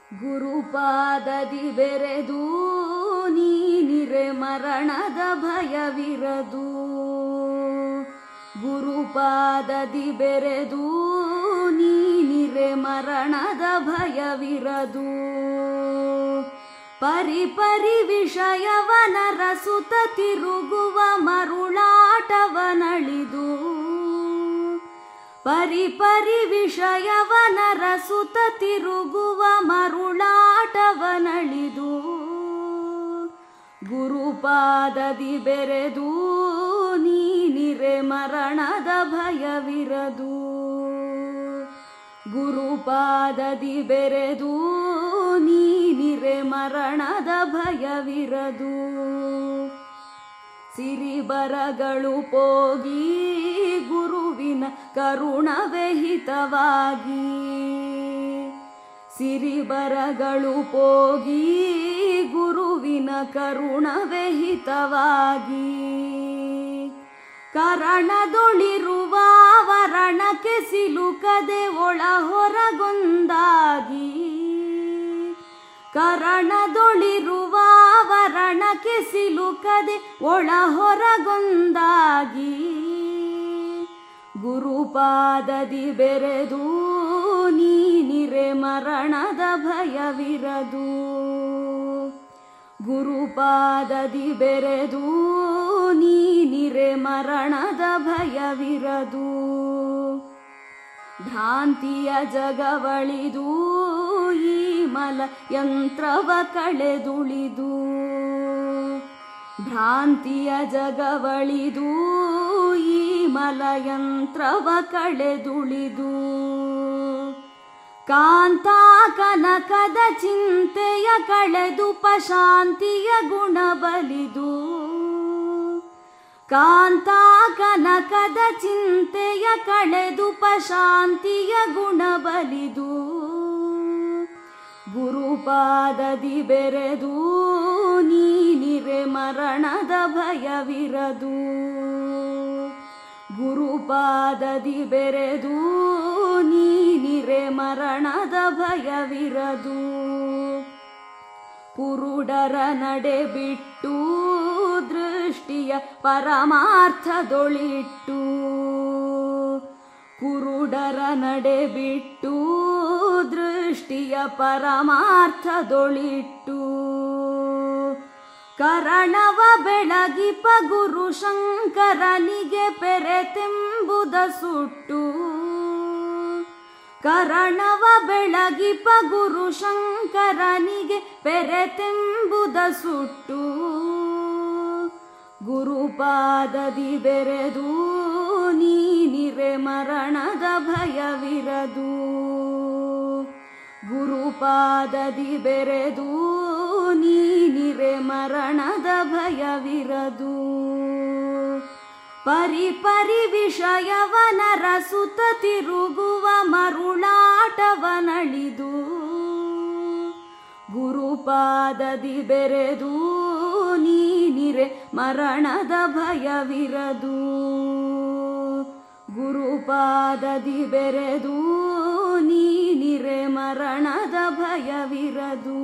ಗುರುಪಾದದಿ ಬೆರೆದು ನೀನಿರೆ ಮರಣದ ಭಯವಿರದು ಗುರುಪಾದದಿ ಬೆರೆದು ನೀನಿರೆ ಮರಣದ ಭಯವಿರದು ಪರಿ ಪರಿ ವಿಷಯವನ ರಸುತ ತಿರುಗುವ ಮರುಳಾಟವನಳಿದು ಪರಿ ಪರಿ ವಿಷಯವನ ರಸುತ ತಿರುಗುವ ಮರುಳಾಟವನಳಿದು ಗುರುಪಾದದಿ ಬೆರೆದು ನೀನಿರೆ ಮರಣದ ಭಯವಿರದು ಗುರುಪಾದದಿ ಬೆರೆದು ನೀನಿರೆ ಮರಣದ ಭಯವಿರದು ಸಿರಿಬರಗಳು ಪೋಗಿ ಗುರುವಿನ ಕರುಣವೆಹಿತವಾಗಿ ಸಿರಿಬರಗಳು ಪೋಗಿ ಗುರುವಿನ ಕರುಣವೆಹಿತವಾಗಿ ಕರಣದೊಳಿರುವ ವರಣಕ್ಕೆ ಸಿಲುಕದೆ ಒಳ ಹೊರಗೊಂದಾಗಿ ಕರಣದೊಳಿರುವ ವರಣಕ್ಕೆ ಸಿಲುಕದೆ ಒಳ ಹೊರಗೊಂದಾಗಿ ಗುರುಪಾದದಿ ಬೆರೆದು ನೀನಿರೆ ಮರಣದ ಭಯವಿರದು ಗುರುಪಾದದಿ ಬೆರೆದು ನೀನಿರೆ ಮರಣದ ಭಯವಿರದು ಭ್ರಾಂತಿಯ ಜಗವಳಿದು ಈ ಮಲ ಯಂತ್ರವ ಕಳೆದುಳಿದು ಭ್ರಾಂತಿಯ ಜಗವಳಿದು ಈ ಮಲ ಯಂತ್ರವ ಕಳೆದುಳಿದು ಕಾಂತ ಕನಕದ ಚಿಂತೆಯ ಕಳೆದು ಪಶಾಂತಿಯ ಗುಣ ಬಲಿದು ಕಾಂತ ಕನಕದ ಚಿಂತೆಯ ಕಳೆದು ಪಶಾಂತಿಯ ಗುಣ ಬಲಿದು ಗುರುಪಾದದಿ ಬೆರೆದು ನೀನಿರೆ ಮರಣದ ಭಯವಿರದು ಗುರುಪಾದದಿ ಬೆರೆದು ನೀನಿರೆ ಮರಣದ ಭಯವಿರದು ಪುರುಡರ ನಡೆ ಬಿಟ್ಟು ದೃಷ್ಟಿಯ ಪರಮಾರ್ಥದೊಳಿಟ್ಟು ಕುರುಡರ ನಡೆ ಬಿಟ್ಟು ದೃಷ್ಟಿಯ ಪರಮಾರ್ಥದೊಳಿಟ್ಟು ಕರಣವ ಬೆಳಗಿಪ ಗುರು ಶಂಕರನಿಗೆ ಪೆರೆತೆಂಬುದ ಸುಟ್ಟು ಕರಣವ ಬೆಳಗಿಪ ಗುರು ಶಂಕರನಿಗೆ ಪೆರೆತೆಂಬುದ ಸುಟ್ಟು ಗುರುಪಾದದಿ ಬೆರೆದು ನೀನಿರೆ ಮರಣದ ಭಯವಿರದು ಗುರುಪಾದದಿ ಬೆರೆದು ನೀನಿರೆ ಮರಣದ ಭಯವಿರದು ಪರಿ ಪರಿ ವಿಷಯವನ ರಸುತ ತಿರುಗುವ ಮರುಳಾಟವನಳಿದು ಗುರುಪಾದದಿ ಬೆರೆದು ನೀನಿರೆ ಮರಣದ ಭಯವಿರದು ಗುರುಪಾದದಿ ಬೆರೆದು ನೀನಿರೆ ಮರಣದ ಭಯವಿರದು